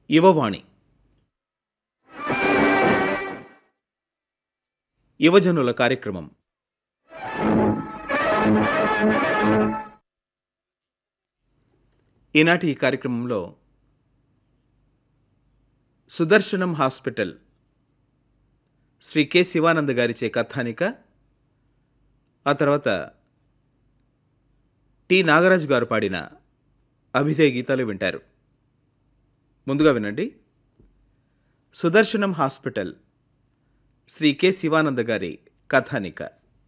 యువవాణి యువజనుల కార్యక్రమం ఈనాటి ఈ కార్యక్రమంలో సుదర్శనం హాస్పిటల్ శ్రీ కె శివానంద్ గారిచే కథానిక ఆ తర్వాత టి నాగరాజు గారు పాడిన అభిధేయ గీతాలు వింటారు ముందుగా వినండి సుదర్శనం హాస్పిటల్ శ్రీ కె శివానంద గారి కథానిక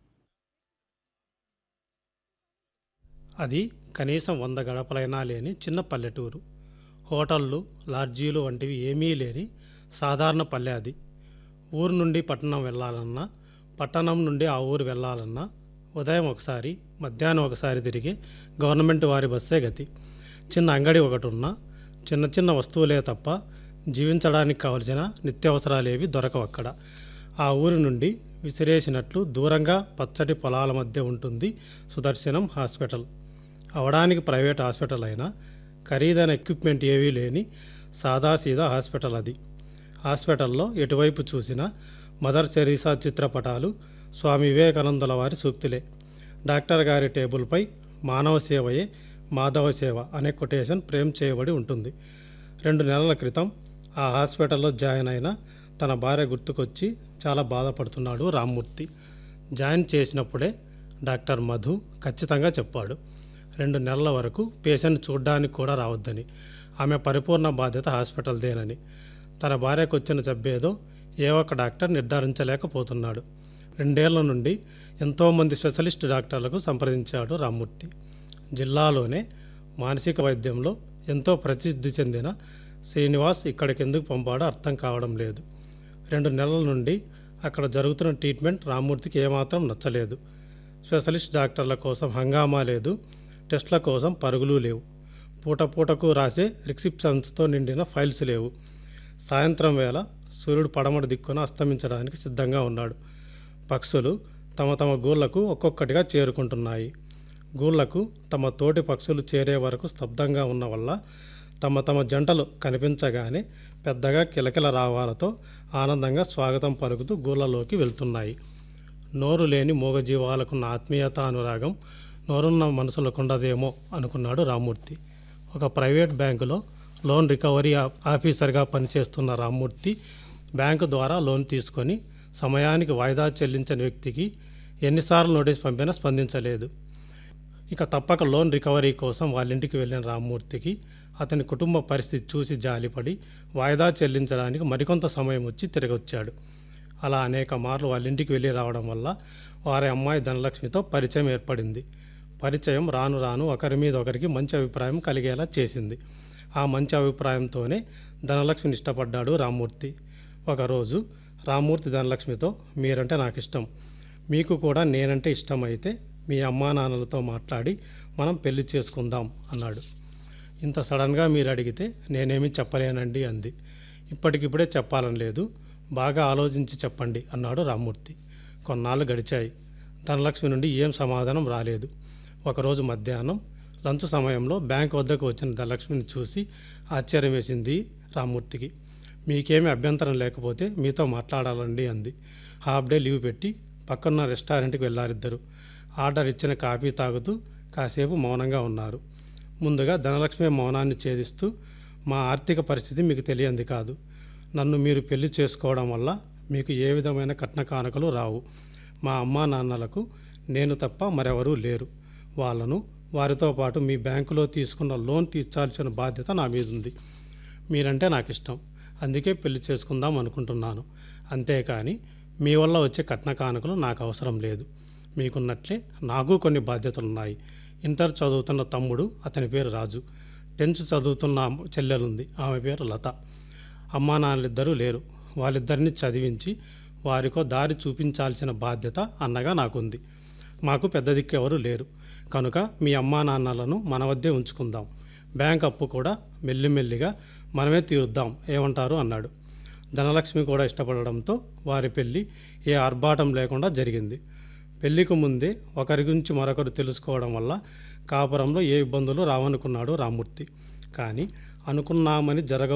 అది కనీసం వంద గడపలైనా లేని చిన్న పల్లెటూరు హోటళ్ళు లాడ్జీలు వంటివి ఏమీ లేని సాధారణ పల్లె అది ఊరు నుండి పట్టణం వెళ్ళాలన్నా పట్టణం నుండి ఆ ఊరు వెళ్ళాలన్నా ఉదయం ఒకసారి మధ్యాహ్నం ఒకసారి తిరిగి గవర్నమెంట్ వారి బస్సే గతి చిన్న అంగడి ఒకటి ఉన్నా చిన్న చిన్న వస్తువులే తప్ప జీవించడానికి కావలసిన నిత్యావసరాలేవి దొరకవు అక్కడ ఆ ఊరి నుండి విసిరేసినట్లు దూరంగా పచ్చటి పొలాల మధ్య ఉంటుంది సుదర్శనం హాస్పిటల్ అవడానికి ప్రైవేట్ హాస్పిటల్ అయినా ఖరీదైన ఎక్విప్మెంట్ ఏవీ లేని సాదాసీదా హాస్పిటల్ అది హాస్పిటల్లో ఎటువైపు చూసినా మదర్ తెరీసా చిత్రపటాలు స్వామి వివేకానందుల వారి సూక్తులే డాక్టర్ గారి టేబుల్పై మానవ సేవయే మాధవ సేవ అనే కొటేషన్ ప్రేమ్ చేయబడి ఉంటుంది రెండు నెలల క్రితం ఆ హాస్పిటల్లో జాయిన్ అయిన తన భార్య గుర్తుకొచ్చి చాలా బాధపడుతున్నాడు రామ్మూర్తి జాయిన్ చేసినప్పుడే డాక్టర్ మధు ఖచ్చితంగా చెప్పాడు రెండు నెలల వరకు పేషెంట్ చూడ్డానికి కూడా రావద్దని ఆమె పరిపూర్ణ బాధ్యత హాస్పిటల్దేనని తన భార్యకు వచ్చిన జబ్బేదో ఏ ఒక్క డాక్టర్ నిర్ధారించలేకపోతున్నాడు రెండేళ్ల నుండి ఎంతోమంది స్పెషలిస్ట్ డాక్టర్లకు సంప్రదించాడు రామ్మూర్తి జిల్లాలోనే మానసిక వైద్యంలో ఎంతో ప్రసిద్ధి చెందిన శ్రీనివాస్ ఇక్కడికి ఎందుకు పంపాడో అర్థం కావడం లేదు రెండు నెలల నుండి అక్కడ జరుగుతున్న ట్రీట్మెంట్ రామ్మూర్తికి ఏమాత్రం నచ్చలేదు స్పెషలిస్ట్ డాక్టర్ల కోసం హంగామా లేదు టెస్ట్ల కోసం పరుగులు లేవు పూట పూటకు రాసే రిసిప్షన్స్తో నిండిన ఫైల్స్ లేవు సాయంత్రం వేళ సూర్యుడు పడమటి దిక్కున అస్తమించడానికి సిద్ధంగా ఉన్నాడు పక్షులు తమ తమ గూళ్ళకు ఒక్కొక్కటిగా చేరుకుంటున్నాయి గూళ్ళకు తమ తోటి పక్షులు చేరే వరకు స్తబ్దంగా ఉన్న వల్ల తమ తమ జంటలు కనిపించగానే పెద్దగా కిలకిల రావాలతో ఆనందంగా స్వాగతం పలుకుతూ గూళ్ళలోకి వెళ్తున్నాయి నోరు లేని మూగజీవాలకున్న ఆత్మీయత అనురాగం నోరున్న మనసులకు ఉండదేమో అనుకున్నాడు రామ్మూర్తి ఒక ప్రైవేట్ బ్యాంకులో లోన్ రికవరీ ఆ- ఆఫీసర్గా పనిచేస్తున్న రామ్మూర్తి బ్యాంకు ద్వారా లోన్ తీసుకొని సమయానికి వాయిదా చెల్లించని వ్యక్తికి ఎన్నిసార్లు నోటీస్ పంపినా స్పందించలేదు ఇక తప్పక లోన్ రికవరీ కోసం వాళ్ళ ఇంటికి వెళ్ళిన రామ్మూర్తికి అతని కుటుంబ పరిస్థితి చూసి జాలిపడి వాయిదా చెల్లించడానికి మరికొంత సమయం వచ్చి తిరిగొచ్చాడు అలా అనేక మార్లు వాళ్ళ ఇంటికి వెళ్ళి రావడం వల్ల వారి అమ్మాయి ధనలక్ష్మితో పరిచయం ఏర్పడింది పరిచయం రాను రాను ఒకరి మీద ఒకరికి మంచి అభిప్రాయం కలిగేలా చేసింది ఆ మంచి అభిప్రాయంతోనే ధనలక్ష్మిని ఇష్టపడ్డాడు రామ్మూర్తి ఒకరోజు రామ్మూర్తి ధనలక్ష్మితో మీరంటే నాకు ఇష్టం మీకు కూడా నేనంటే ఇష్టమైతే మీ అమ్మా నాన్నలతో మాట్లాడి మనం పెళ్లి చేసుకుందాం అన్నాడు ఇంత సడన్గా మీరు అడిగితే నేనేమీ చెప్పలేనండి అంది ఇప్పటికిప్పుడే చెప్పాలని లేదు బాగా ఆలోచించి చెప్పండి అన్నాడు రామ్మూర్తి కొన్నాళ్ళు గడిచాయి ధనలక్ష్మి నుండి ఏం సమాధానం రాలేదు ఒకరోజు మధ్యాహ్నం లంచ్ సమయంలో బ్యాంక్ వద్దకు వచ్చిన ధనలక్ష్మిని చూసి ఆశ్చర్యం వేసింది రామ్మూర్తికి మీకేమీ అభ్యంతరం లేకపోతే మీతో మాట్లాడాలండి అంది హాఫ్ డే లీవ్ పెట్టి పక్కన్న రెస్టారెంట్కి వెళ్ళారిద్దరు ఆర్డర్ ఇచ్చిన కాఫీ తాగుతూ కాసేపు మౌనంగా ఉన్నారు ముందుగా ధనలక్ష్మి మౌనాన్ని ఛేదిస్తూ మా ఆర్థిక పరిస్థితి మీకు తెలియంది కాదు నన్ను మీరు పెళ్లి చేసుకోవడం వల్ల మీకు ఏ విధమైన కట్న కానుకలు రావు మా అమ్మా నాన్నలకు నేను తప్ప మరెవరూ లేరు వాళ్ళను వారితో పాటు మీ బ్యాంకులో తీసుకున్న లోన్ తీర్చాల్సిన బాధ్యత నా మీద ఉంది మీరంటే నాకు ఇష్టం అందుకే పెళ్లి చేసుకుందాం అనుకుంటున్నాను అంతేకాని మీ వల్ల వచ్చే కట్న కానుకలు నాకు అవసరం లేదు మీకున్నట్లే నాకు కొన్ని బాధ్యతలు ఉన్నాయి ఇంటర్ చదువుతున్న తమ్ముడు అతని పేరు రాజు టెన్త్ చదువుతున్న చెల్లెలుంది ఆమె పేరు లత అమ్మా నాన్నలిద్దరూ లేరు వాళ్ళిద్దరిని చదివించి వారికో దారి చూపించాల్సిన బాధ్యత అన్నగా నాకుంది మాకు పెద్ద దిక్కు ఎవరు లేరు కనుక మీ అమ్మా నాన్నలను మన వద్దే ఉంచుకుందాం బ్యాంక్ అప్పు కూడా మెల్లిమెల్లిగా మనమే తీరుద్దాం ఏమంటారు అన్నాడు ధనలక్ష్మి కూడా ఇష్టపడడంతో వారి పెళ్ళి ఏ ఆర్భాటం లేకుండా జరిగింది పెళ్లికి ముందే ఒకరి గురించి మరొకరు తెలుసుకోవడం వల్ల కాపురంలో ఏ ఇబ్బందులు రావనుకున్నాడు రామ్మూర్తి కానీ అనుకున్నామని జరగ